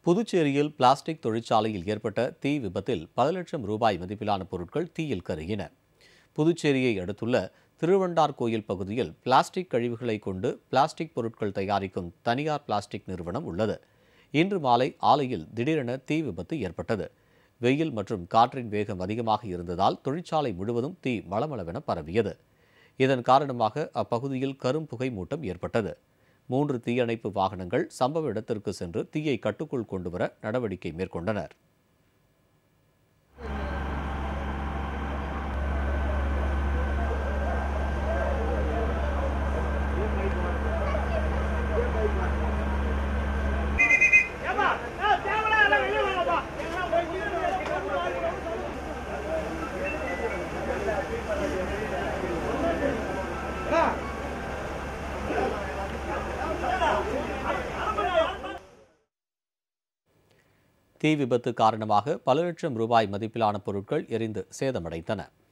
புதுச்சேரியில் பிளாஸ்டிக் தொழிற்சாலையில் ஏற்பட்ட தீ விபத்தில் பல லட்சம் ரூபாய் மதிப்பிலான பொருட்கள் தீயில் கருகின புதுச்சேரியை அடுத்துள்ள திருவண்டார் கோயில் பகுதியில் பிளாஸ்டிக் கழிவுகளை கொண்டு பிளாஸ்டிக் பொருட்கள் தயாரிக்கும் தனியார் பிளாஸ்டிக் நிறுவனம் உள்ளது இன்று மாலை ஆலையில் திடீரென தீ விபத்து ஏற்பட்டது வெயில் மற்றும் காற்றின் வேகம் அதிகமாக இருந்ததால் தொழிற்சாலை முழுவதும் தீ மளமளவென பரவியது இதன் காரணமாக அப்பகுதியில் கரும் புகை மூட்டம் ஏற்பட்டது மூன்று தீயணைப்பு வாகனங்கள் சம்பவ இடத்திற்கு சென்று தீயை கட்டுக்குள் கொண்டுவர நடவடிக்கை மேற்கொண்டனர் தீ விபத்து காரணமாக பல லட்சம் ரூபாய் மதிப்பிலான பொருட்கள் எரிந்து சேதமடைந்தன